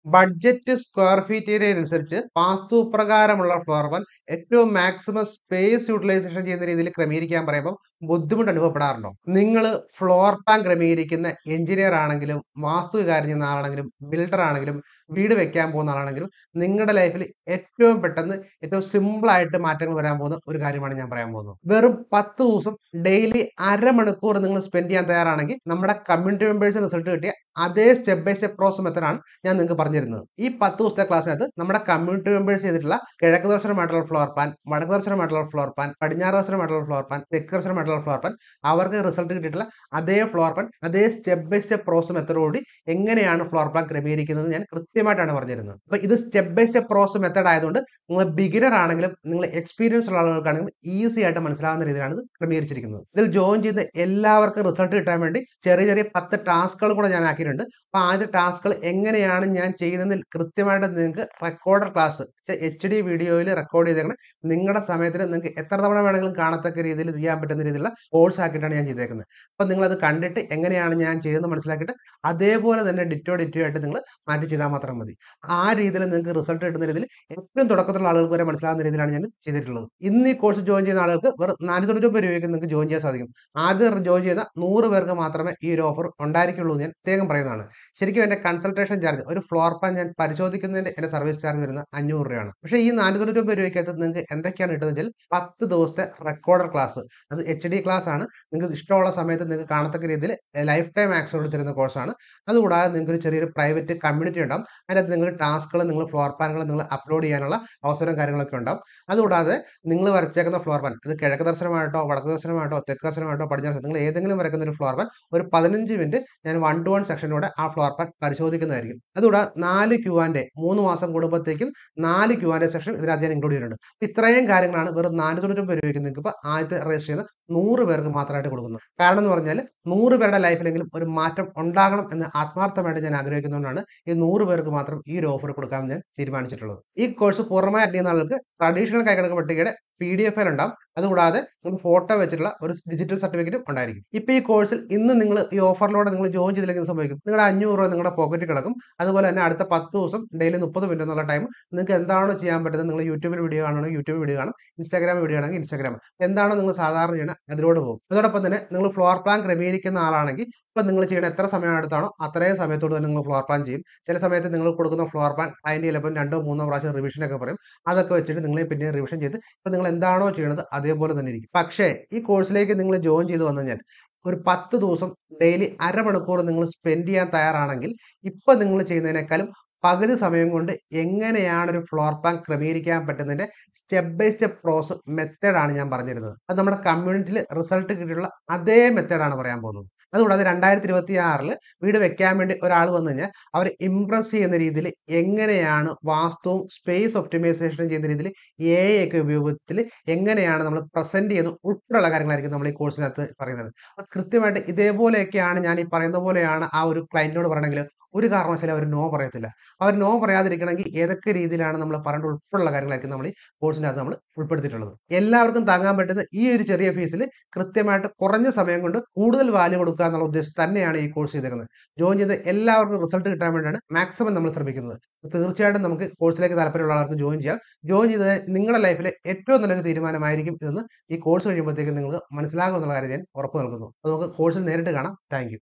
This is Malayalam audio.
ബഡ്ജറ്റ് സ്ക്വയർ ഫീറ്റ് ഏരിയ അനുസരിച്ച് വാസ്തു പ്രകാരമുള്ള ഫ്ലോർ പ്ലാൻ ഏറ്റവും മാക്സിമം സ്പേസ് യൂട്ടിലൈസേഷൻ ചെയ്യുന്ന രീതിയിൽ ക്രമീകരിക്കാൻ പറയുമ്പോൾ ബുദ്ധിമുട്ട് അനുഭവപ്പെടാറുണ്ടോ നിങ്ങൾ ഫ്ലോർ പ്ലാൻ ക്രമീകരിക്കുന്ന എഞ്ചിനീയർ ആണെങ്കിലും വാസ്തു കാര്യം ചെയ്യുന്ന ആളാണെങ്കിലും ബിൽഡർ ആണെങ്കിലും വീട് വെക്കാൻ പോകുന്ന ആളാണെങ്കിലും നിങ്ങളുടെ ലൈഫിൽ ഏറ്റവും പെട്ടെന്ന് ഏറ്റവും സിമ്പിൾ ആയിട്ട് മാറ്റങ്ങൾ വരാൻ പോകുന്ന ഒരു കാര്യമാണ് ഞാൻ പറയാൻ പോകുന്നത് വെറും പത്ത് ദിവസം ഡെയിലി അരമണിക്കൂർ നിങ്ങൾ സ്പെൻഡ് ചെയ്യാൻ തയ്യാറാണെങ്കിൽ നമ്മുടെ കമ്മ്യൂണിറ്റി മെമ്പേഴ്സ് റിസൾട്ട് കിട്ടിയ അതേ സ്റ്റെപ്പ് ബൈ സ്റ്റെപ്പ് പ്രോസസ് മെത്തഡാണ് ഞാൻ നിങ്ങൾക്ക് പറഞ്ഞു തരുന്നത് ഈ പത്ത് ദിവസത്തെ ക്ലാസ്സിനകത്ത് നമ്മുടെ കമ്മ്യൂണിറ്റി മെമ്പേഴ്സ് ചെയ്തിട്ടുള്ള കിഴക്ക് ദർശനമായിട്ടുള്ള ഫ്ലോർ പ്ലാൻ വടക്ക് ദർശനമായിട്ടുള്ള ഫ്ലോർ പ്ലാൻ പടിഞ്ഞാറ് ദർശനമായിട്ടുള്ള ഫ്ലോർ പ്ലാൻ തെക്ക് ദർശനമായിട്ടുള്ള ഫ്ലോർ പ്ലാൻ അവർക്ക് റിസൾട്ട് കിട്ടിയിട്ടുള്ള അതേ ഫ്ലോർ പ്ലാൻ അതേ സ്റ്റെപ്പ് ബൈ സ്റ്റെപ്പ് പ്രോസസ് മെത്തഡോടുകൂടി എങ്ങനെയാണ് ഫ്ലോർ പ്ലാൻ ക്രമീകരിക്കുന്നത് ഞാൻ കൃത്യമായിട്ടാണ് പറഞ്ഞിരുന്നത് അപ്പൊ ഇത് step by step process method ആയതുകൊണ്ട് നിങ്ങൾ ബിഗിനർ ആണെങ്കിലും നിങ്ങൾ എക്സ്പീരിയൻസ് ഉള്ള ആളുകൾക്കാണെങ്കിലും ഈസി ആയിട്ട് മനസ്സിലാവുന്ന രീതിയിലാണ് ഇത് ക്രമീകരിച്ചിരിക്കുന്നത് ഇതിൽ ജോയിൻ ചെയ്യുന്ന എല്ലാവർക്കും റിസൾട്ട് കിട്ടാൻ വേണ്ടി ചെറിയ ചെറിയ പത്ത് ടാസ്കുകൾ കൂടെ ഞാൻ ആക്കിയിട്ടുണ്ട് അപ്പൊ ആദ്യ ടാസ്കുകൾ എങ്ങനെയാണ് ഞാൻ ചെയ്യുന്നതിൽ കൃത്യമായിട്ട് നിങ്ങൾക്ക് റെക്കോർഡർ ക്ലാസ് എച്ച് ഡി വീഡിയോയിൽ റെക്കോർഡ് ചെയ്തേക്കണം നിങ്ങളുടെ സമയത്തിന് നിങ്ങൾക്ക് എത്ര തവണ വേണമെങ്കിലും കാണത്തക്ക രീതിയിൽ ചെയ്യാൻ പറ്റുന്ന രീതിയിലുള്ള കോഴ്സ് ആക്കിയിട്ടാണ് ഞാൻ ചെയ്തേക്കുന്നത് അപ്പൊ നിങ്ങൾ അത് കണ്ടിട്ട് എങ്ങനെയാണ് ഞാൻ ചെയ്തതെന്ന് മനസ്സിലാക്കിയിട്ട് അതേപോലെ തന്നെ ഡിറ്റോ ഡിറ്റോ ആയിട്ട് നിങ്ങൾ മാറ്റി ചെയ്താൽ മാത്രം മതി ആ രീതിയിൽ നിങ്ങൾക്ക് റിസൾട്ട് കിട്ടുന്ന രീതിയിൽ ഏറ്റവും തുടക്കത്തിലുള്ള ആളുകൾക്ക് വരെ മനസ്സിലാകുന്ന രീതിയിലാണ് ഞാൻ ചെയ്തിട്ടുള്ളത് ഇന്ന് ഈ കോഴ്സ് ജോയിൻ ചെയ്യുന്ന ആളുകൾക്ക് വെറും നാനൂറ്റി തൊണ്ണൂറ്റി രൂപയ്ക്ക് നിങ്ങൾക്ക് ജോയിൻ ചെയ്യാൻ സാധിക്കും ആദ്യം ജോയിൻ ചെയ്യുന്ന നൂറ് പേർക്ക് മാത്രമേ ഈ ഒരു ഓഫർ ഉണ്ടായിരിക്കുള്ളൂ എന്ന് ഞാൻ പ്രത്യേകം പറയുന്നതാണ് ശരിക്കും എൻ്റെ കൺസൾട്ടേഷൻ ചാർജ് ഒരു ഫ്ലോർ പ്ലാൻ ഞാൻ പരിശോധിക്കുന്നതിന്റെ എൻ്റെ സർവീസ് ചാർജ് വരുന്നത് അഞ്ഞൂറ് രൂപയാണ് പക്ഷേ ഈ നാനൂറ്റി തൊണ്ണൂറ്റി ഒമ്പത് രൂപയ്ക്കകത്ത് നിങ്ങൾക്ക് എന്തൊക്കെയാണ് കിട്ടുന്നത് വെച്ചാൽ പത്ത് ദിവസത്തെ റെക്കോർഡർ ക്ലാസ് അത് എച്ച് ഡി ക്ലാസ് ആണ് നിങ്ങൾക്ക് ഇഷ്ടമുള്ള സമയത്ത് നിങ്ങൾക്ക് കാണത്തക്ക രീതിയിൽ ലൈഫ് ടൈം ആക്സോട് തരുന്ന കോഴ്സാണ് അതുകൂടാതെ നിങ്ങൾക്ക് ഒരു ചെറിയൊരു പ്രൈവറ്റ് കമ്മ്യൂണിറ്റി ഉണ്ടാവും അതിനകത്ത് നിങ്ങൾ ടാസ്കുകൾ നിങ്ങൾ ഫ്ലോർ പ്ലാനുകൾ നിങ്ങൾ അപ്ലോഡ് ചെയ്യാനുള്ള അവസരം കാര്യങ്ങളൊക്കെ ഉണ്ടാവും അതുകൂടാതെ നിങ്ങൾ വരച്ചേക്കുന്ന ഫ്ലോർ പ്ലാൻ ഇത് കിഴക്ക് ദർശനമായിട്ടോ വടക്ക് ദർശനമായിട്ടോ തെക്ക് ദർശനമായിട്ടോ പടിഞ്ഞാറ് നിങ്ങൾ ഏതെങ്കിലും വരക്കുന്ന ഒരു ഫ്ലോർ പ്ലാൻ ഒരു പതിനഞ്ച് മിനിറ്റ് ഞാൻ വൺ ടു വൺ സെക്ഷനിലൂടെ ആ ഫ്ലോർ പ്ലാൻ പരിശോധിക്കുന്നതായിരിക്കും അതുകൂടാതെ നാല് ക്യൂ ആൻഡ് മൂന്ന് മാസം കൂടുമ്പോഴത്തേക്കും നാല് ക്യൂ ആൻഡ് സെക്ഷൻ ഇതിനകത്ത് ഇൻക്ലൂഡ് ചെയ്തിട്ടുണ്ട് ഇത്രയും കാര്യങ്ങളാണ് വെറും നാല് തൊണ്ണൂറ്റൊമ്പത് രൂപയ്ക്ക് നിങ്ങൾക്ക് ഇപ്പോൾ ആദ്യത്തെ രജിസ്റ്റർ ചെയ്യുന്ന നൂറ് പേർക്ക് മാത്രമായിട്ട് കൊടുക്കുന്നത് കാരണം എന്ന് പറഞ്ഞാൽ നൂറ് പേരുടെ ലൈഫിലെങ്കിലും ഒരു മാറ്റം ഉണ്ടാകണം എന്ന് ആത്മാർത്ഥമായിട്ട് ഞാൻ ആഗ്രഹിക്കുന്നതുകൊണ്ടാണ് ഈ നൂറ് പേർക്ക് മാത്രം ഈ ഒരു ഓഫർ കൊടുക്കാൻ ഞാൻ തീരുമാനിച്ചിട്ടുള്ളത് ഈ കോഴ്സ് പൂർണ്ണമായി അറ്റൻഡ് ചെയ്യുന്ന ആൾക്ക് ട്രഡീഷണൽ കൈക്കണക്ക് പട്ടികയുടെ പി ഡി എഫ് ഉണ്ടാവും അതുകൂടാതെ നിങ്ങൾക്ക് ഫോട്ടോ വെച്ചിട്ടുള്ള ഒരു ഡിജിറ്റൽ സർട്ടിഫിക്കറ്റും ഉണ്ടായിരിക്കും ഇപ്പൊ ഈ കോഴ്സിൽ ഇന്ന് നിങ്ങൾ ഈ ഓഫറിലൂടെ നിങ്ങൾ ജോയിൻ ചെയ്തില്ലെങ്കിൽ എന്ത് സംഭവിക്കും നിങ്ങളുടെ അഞ്ഞൂറ് രൂപ നിങ്ങളുടെ പോക്കറ്റിൽ കിടക്കും അതുപോലെ തന്നെ അടുത്ത പത്ത് ദിവസം ഡെയിലി മുപ്പത് മിനിറ്റ് എന്നുള്ള ടൈം നിങ്ങൾക്ക് എന്താണോ ചെയ്യാൻ പറ്റുന്നത് നിങ്ങൾ യൂട്യൂബിൽ വീഡിയോ കാണുകയാണെങ്കിൽ യൂട്യൂബ് വീഡിയോ കാണും ഇൻസ്റ്റാഗ്രാം വീഡിയോ ആണെങ്കിൽ ഇൻസ്റ്റാഗ്രാം എന്താണോ നിങ്ങൾ സാധാരണ ചെയ്യണം അതിലൂടെ പോകും അതോടൊപ്പം തന്നെ നിങ്ങൾ ഫ്ലോർ പ്ലാൻ ക്രമീകരിക്കുന്ന ആളാണെങ്കിൽ ഇപ്പം നിങ്ങൾ ചെയ്യുന്ന എത്ര സമയം എടുത്താണോ അത്രയും സമയത്തോട് തന്നെ നിങ്ങൾ ഫ്ലോർ പ്ലാൻ ചെയ്യും ചില സമയത്ത് നിങ്ങൾ കൊടുക്കുന്ന ഫ്ലോർ പ്ലാൻ അതിൻ്റെ ചിലപ്പോൾ രണ്ടോ മൂന്നോ പ്രാവശ്യം റിവിഷൻ ഒക്കെ പറയും അതൊക്കെ വെച്ചിട്ട് നിങ്ങൾ പിന്നെ റിവിഷൻ ചെയ്ത് ഇപ്പം നിങ്ങൾ എന്താണോ ചെയ്യണത് അതേപോലെ തന്നെ ഇരിക്കും പക്ഷേ ഈ കോഴ്സിലേക്ക് നിങ്ങൾ ജോയിൻ ചെയ്ത് വന്നു കഴിഞ്ഞാൽ ഒരു പത്ത് ദിവസം ഡെയിലി അരമണിക്കൂർ നിങ്ങൾ സ്പെൻഡ് ചെയ്യാൻ തയ്യാറാണെങ്കിൽ ഇപ്പം നിങ്ങൾ ചെയ്യുന്നതിനേക്കാളും പകുതി സമയം കൊണ്ട് എങ്ങനെയാണ് ഒരു ഫ്ലോർ പ്ലാൻ ക്രമീകരിക്കാൻ പറ്റുന്നതിന്റെ സ്റ്റെപ്പ് ബൈ സ്റ്റെപ്പ് പ്രോസസ് മെത്തേഡാണ് ഞാൻ പറഞ്ഞിരുന്നത് അത് നമ്മുടെ കമ്മ്യൂണിറ്റിയിൽ റിസൾട്ട് കിട്ടിയിട്ടുള്ള അതേ മെത്തേഡാണ് പറയാൻ പോകുന്നത് അതുകൂടാതെ രണ്ടായിരത്തി ഇരുപത്തി ആറിൽ വീട് വെക്കാൻ വേണ്ടി ഒരാൾ വന്നു കഴിഞ്ഞാൽ അവർ ഇംപ്രസ് ചെയ്യുന്ന രീതിയിൽ എങ്ങനെയാണ് വാസ്തുവും സ്പേസ് ഒപ്റ്റിമൈസേഷനും ചെയ്യുന്ന രീതിയിൽ എ ഒക്കെ ഉപയോഗത്തിൽ എങ്ങനെയാണ് നമ്മൾ പ്രസന്റ് ചെയ്യുന്നത് ഉൾപ്പെടെയുള്ള കാര്യങ്ങളായിരിക്കും നമ്മൾ ഈ കോഴ്സിനകത്ത് പറയുന്നത് അത് കൃത്യമായിട്ട് ഇതേപോലെയൊക്കെയാണ് ഞാൻ ഈ പറയുന്ന പോലെയാണ് ആ ഒരു ക്ലയന്റിനോട് പറയണമെങ്കിൽ ഒരു കാരണവശാലും അവർ നോ പറയത്തില്ല അവർ നോ പറയാതിരിക്കണമെങ്കിൽ ഏതൊക്കെ രീതിയിലാണ് നമ്മൾ പറയേണ്ട ഉൾപ്പെടെയുള്ള കാര്യങ്ങളായിരിക്കും നമ്മൾ ഈ കോഴ്സിൻ്റെ അകത്ത് നമ്മൾ ഉൾപ്പെടുത്തിയിട്ടുള്ളത് എല്ലാവർക്കും താങ്ങാൻ പറ്റുന്ന ഈ ഒരു ചെറിയ ഫീസിൽ കൃത്യമായിട്ട് കുറഞ്ഞ സമയം കൊണ്ട് കൂടുതൽ വാല്യൂ കൊടുക്കുക എന്നുള്ള ഉദ്ദേശം തന്നെയാണ് ഈ കോഴ്സ് ചെയ്തേക്കുന്നത് ജോയിൻ ചെയ്ത് എല്ലാവർക്കും റിസൾട്ട് കിട്ടാൻ വേണ്ടിയാണ് മാക്സിമം നമ്മൾ ശ്രമിക്കുന്നത് തീർച്ചയായിട്ടും നമുക്ക് കോഴ്സിലേക്ക് താല്പര്യമുള്ള ആൾക്ക് ജോയിൻ ചെയ്യാം ജോയിൻ ചെയ്ത് നിങ്ങളുടെ ലൈഫിലെ ഏറ്റവും നല്ലൊരു തീരുമാനമായിരിക്കും ഇതെന്ന് ഈ കോഴ്സ് കഴിയുമ്പോഴത്തേക്കും നിങ്ങൾക്ക് മനസ്സിലാകും എന്നുള്ള കാര്യം ഞാൻ ഉറപ്പ് നൽകുന്നു അപ്പോൾ നമുക്ക് കോഴ്സിൽ നേരിട്ട് കാണാം താങ്ക്